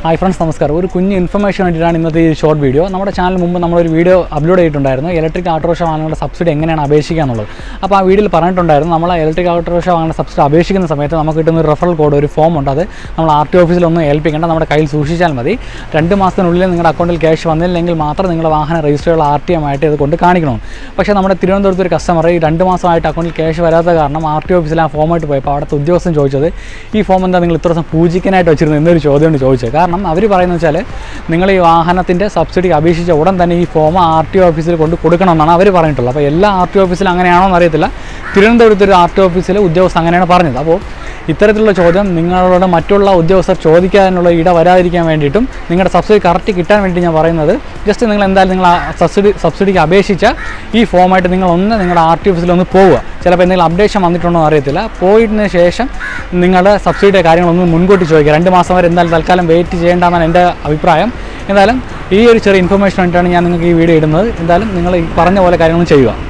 hi friends നമസ്കാരം ഒരു കുഞ്ഞ് ഇൻഫർമേഷൻ വേണ്ടിയിട്ടാണ് ഇന്നത്തെ ഈ ഷോർട്ട് വീഡിയോ നമ്മുടെ ചാനൽ മുമ്പ് നമ്മളൊരു വീഡിയോ അപ്ലോഡ് ചെയ്തിട്ടുണ്ടായിരുന്നു ഇലക്ട്രിക് ഓട്ടോറിക്ഷ വാങ്ങേണ്ട സബ്സിഡി എങ്ങനെയാണ് അപേക്ഷിക്കുക എന്നുള്ളത് അപ്പോൾ ആ വീഡിയോയിൽ പറഞ്ഞിട്ടുണ്ടായിരുന്നു നമ്മൾ ഇലക്ട്രിക് ഓട്ടോറിക്ഷ വാങ്ങേണ്ട സബ്സിഡി അപേക്ഷിക്കുന്ന സമയത്ത് നമുക്ക് കിട്ടുന്ന ഒരു റെഫറൽ കോഡ് ഒരു ഫോം ഉണ്ട് അത് നമ്മൾ ആർ ടി ഓഫീസിലൊന്നും ഏൽപ്പിക്കേണ്ട നമ്മുടെ കയ്യിൽ സൂക്ഷിച്ചാൽ മതി രണ്ട് മാസത്തിനുള്ളിൽ നിങ്ങളുടെ അക്കൗണ്ടിൽ ക്യാഷ് വന്നില്ലെങ്കിൽ മാത്രം നിങ്ങളുടെ വാഹനം രജിസ്റ്റർ ചെയ്യുന്ന ആർ ടി എം ആയിട്ട് ഇത് കൊണ്ട് കാണിക്കണം പക്ഷേ നമ്മുടെ തിരുവനന്തപുരത്ത് ഒരു കസ്റ്റമർ ഈ രണ്ട് മാസമായിട്ട് അക്കൗണ്ടിൽ ക്യാഷ് വരാത്ത കാരണം ആർ ടി ഓഫീസിൽ ആ ഫോമായിട്ട് പോയപ്പോൾ അവിടുത്തെ ഉദ്യോഗസ്ഥൻ ചോദിച്ചത് ഈ ഫോം എന്താ നിങ്ങൾ ഇത്ര ദിവസം പൂജിക്കാനായിട്ട് വെച്ചിരുന്നത് എന്നൊരു ചോദ്യമാണ് ചോദിച്ചത് കാരണം അവർ പറയുന്നത് വെച്ചാൽ നിങ്ങൾ ഈ വാഹനത്തിൻ്റെ സബ്സിഡി അപേക്ഷിച്ച ഉടൻ തന്നെ ഈ ഫോം ആർ ടി ഓഫീസിൽ കൊണ്ട് കൊടുക്കണമെന്നാണ് അവർ പറഞ്ഞിട്ടുള്ളത് അപ്പോൾ എല്ലാ ആർ ടി ഓഫീസിലും അങ്ങനെയാണോ എന്നറിയത്തില്ല തിരുവനന്തപുരത്ത് ഒരു ആർ ടി ഓഫീസിലെ ഉദ്യോഗസ്ഥർ അങ്ങനെയാണ് പറഞ്ഞത് അപ്പോൾ ഇത്തരത്തിലുള്ള ചോദ്യം നിങ്ങളോട് മറ്റുള്ള ഉദ്യോഗസ്ഥർ ചോദിക്കാനുള്ള ഇട വരാതിരിക്കാൻ വേണ്ടിയിട്ടും നിങ്ങളുടെ സബ്സിഡി കറക്റ്റ് കിട്ടാൻ വേണ്ടി ഞാൻ പറയുന്നത് ജസ്റ്റ് നിങ്ങൾ എന്തായാലും നിങ്ങൾ ആ സബ്സിഡി സബ്സിഡിക്ക് അപേക്ഷിച്ച ഈ ഫോമായിട്ട് നിങ്ങൾ ഒന്ന് നിങ്ങളുടെ ആർ ടി ഓഫീസിൽ ഒന്ന് പോവുക ചിലപ്പോൾ എന്തെങ്കിലും അപ്ഡേഷൻ വന്നിട്ടുണ്ടോ എന്ന് അറിയത്തില്ല പോയതിന് ശേഷം നിങ്ങളുടെ സബ്സിഡിയുടെ കാര്യങ്ങളൊന്ന് മുൻകൂട്ടി ചോദിക്കുക രണ്ട് മാസം വരെ എന്തായാലും തൽക്കാലം വെയിറ്റ് ചെയ്യേണ്ടെന്നാണ് എൻ്റെ അഭിപ്രായം എന്തായാലും ഈ ഒരു ചെറിയ ഇൻഫർമേഷൻ വേണ്ടിയിട്ടാണ് ഞാൻ നിങ്ങൾക്ക് ഈ വീഡിയോ ഇടുന്നത് എന്തായാലും നിങ്ങൾ ഈ പറഞ്ഞ പോലെ കാര്യങ്ങൾ ചെയ്യുക